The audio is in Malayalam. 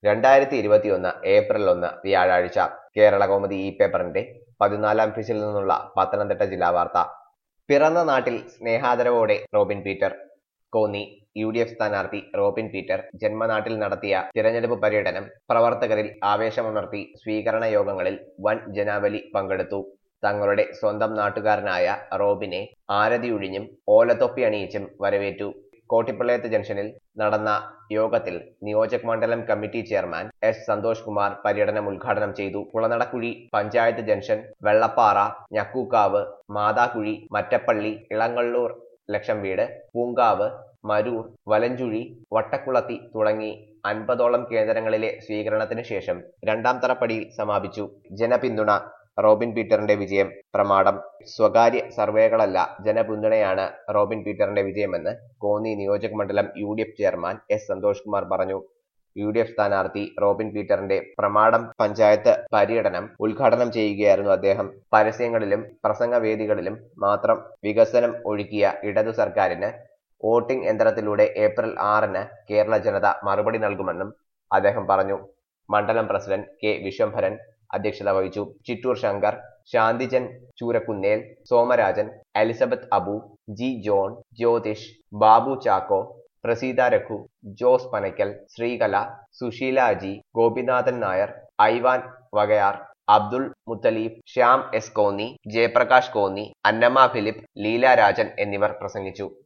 രണ്ടായിരത്തി ഇരുപത്തിയൊന്ന് ഏപ്രിൽ ഒന്ന് വ്യാഴാഴ്ച കേരള കൗമുദി ഈ പേപ്പറിന്റെ പതിനാലാം പേജിൽ നിന്നുള്ള പത്തനംതിട്ട ജില്ലാ വാർത്ത പിറന്ന നാട്ടിൽ സ്നേഹാദരവോടെ Robin Peter Konni U D F സ്ഥാനാർത്ഥി റോബിൻ പീറ്റർ ജന്മനാട്ടിൽ നടത്തിയ തിരഞ്ഞെടുപ്പ് പര്യടനം പ്രവർത്തകരിൽ ആവേശമുണർത്തി സ്വീകരണ യോഗങ്ങളിൽ വൻ ജനാവലി പങ്കെടുത്തു തങ്ങളുടെ സ്വന്തം നാട്ടുകാരനായ റോബിനെ ആരതിയൊഴിഞ്ഞും ഓലത്തൊപ്പി അണിയിച്ചും വരവേറ്റു കോട്ടിപ്പള്ളയത്ത് ജംഗ്ഷനിൽ നടന്ന യോഗത്തിൽ നിയോജക് മണ്ഡലം committee chairman S Santhosh Kumar പര്യടനം ഉദ്ഘാടനം ചെയ്തു കുളനടക്കുഴി പഞ്ചായത്ത് ജംഗ്ഷൻ വെള്ളപ്പാറ ഞക്കൂക്കാവ് മാതാക്കുഴി മറ്റപ്പള്ളി ഇളങ്ങള്ളൂർ ലക്ഷം വീട് പൂങ്കാവ് മരൂർ വലഞ്ചുഴി വട്ടക്കുളത്തി തുടങ്ങി അൻപതോളം കേന്ദ്രങ്ങളിലെ സ്വീകരണത്തിന് ശേഷം രണ്ടാം തറപ്പടിയിൽ സമാപിച്ചു ജനപിന്തുണ റോബിൻ പീറ്ററിന്റെ വിജയം പ്രമാണം സ്വകാര്യ സർവേകളല്ല ജനപിന്തുണയാണ് റോബിൻ പീറ്ററിന്റെ വിജയമെന്ന് കോന്നി നിയോജക മണ്ഡലം U D F chairman S Santhosh Kumar പറഞ്ഞു യു ഡി എഫ് സ്ഥാനാർത്ഥി റോബിൻ പീറ്ററിന്റെ പ്രമാടം പഞ്ചായത്ത് പര്യടനം ഉദ്ഘാടനം ചെയ്യുകയായിരുന്നു അദ്ദേഹം പരസ്യങ്ങളിലും പ്രസംഗവേദികളിലും മാത്രം വികസനം ഒഴുക്കിയ ഇടതു സർക്കാരിന് വോട്ടിംഗ് യന്ത്രത്തിലൂടെ ഏപ്രിൽ ആറിന് കേരള ജനത മറുപടി നൽകുമെന്നും അദ്ദേഹം പറഞ്ഞു മണ്ഡലം പ്രസിഡന്റ് കെ വിശ്വംഭരൻ അധ്യക്ഷത വഹിച്ചു Chittoor Shankar Shanthijan Choorakkunnel Somarajan Elizabeth Abu G John Jyothish Babu Chacko Praseetha Raghu Jose Panackal Sreekala Susheela Aji Gopinathan Nair Ivan Vakayar Abdul Muthaleeb Shyam S Konni Jayaprakash Konni Annamma Philip Leela Rajan എന്നിവർ പ്രസംഗിച്ചു